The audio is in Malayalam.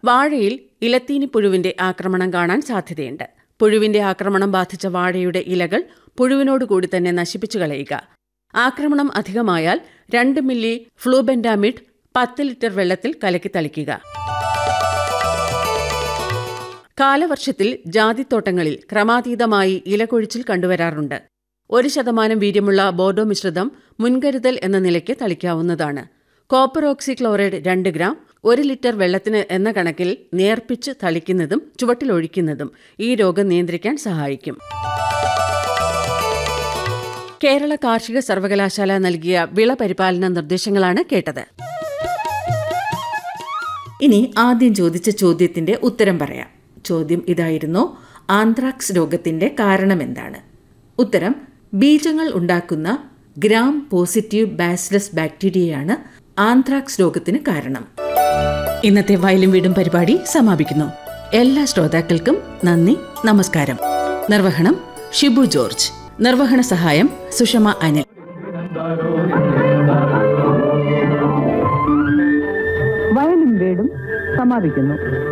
വാഴയിൽ ഇലത്തീനി പുഴുവിന്റെ ആക്രമണം കാണാൻ സാധ്യതയുണ്ട് പുഴുവിന്റെ ആക്രമണം ബാധിച്ച വാഴയുടെ ഇലകൾ പുഴുവിനോടുകൂടി തന്നെ നശിപ്പിച്ചു കളയുക ആക്രമണം അധികമായാൽ രണ്ട് മില്ലി ഫ്ലൂബെൻഡാമിഡ് പത്ത് ലിറ്റർ വെള്ളത്തിൽ കലക്കി തളിക്കുക കാലവർഷത്തിൽ ജാതിത്തോട്ടങ്ങളിൽ ക്രമാതീതമായി ഇലകൊഴിച്ചിൽ കണ്ടുവരാറുണ്ട് ഒരു ശതമാനം വീര്യമുള്ള ബോർഡോ മിശ്രിതം മുൻകരുതൽ എന്ന നിലയ്ക്ക് തളിക്കാവുന്നതാണ് കോപ്പർ ഓക്സി ക്ലോറൈഡ് രണ്ട് ഗ്രാം ഒരു ലിറ്റർ വെള്ളത്തിന് എന്ന കണക്കിൽ നേർപ്പിച്ച് തളിക്കുന്നതും ചുവട്ടിലൊഴിക്കുന്നതും ഈ രോഗം നിയന്ത്രിക്കാൻ സഹായിക്കും കേരള കാർഷിക സർവകലാശാല നൽകിയ വിള പരിപാലന നിർദ്ദേശങ്ങളാണ് കേട്ടത് ഇനി ആദ്യം ചോദിച്ച ചോദ്യത്തിന്റെ ഉത്തരം പറയാം ചോദ്യം ഇതായിരുന്നു ആന്ത്രാക്സ് രോഗത്തിന്റെ കാരണമെന്താണ് ഉത്തരം ബീജങ്ങൾ ഉണ്ടാക്കുന്ന ഗ്രാം പോസിറ്റീവ് ബാസിലസ് ബാക്ടീരിയയാണ് ആന്ത്രാക്സ് രോഗത്തിന് കാരണം ഇന്നത്തെ വയലും വീടും പരിപാടി സമാപിക്കുന്നു എല്ലാ ശ്രോതാക്കൾക്കും നന്ദി നമസ്കാരം നിർവഹണം ഷിബു ജോർജ് നിർവഹണ സഹായം സുഷമ അനിൽ വയലും വീടും സമാപിക്കുന്നു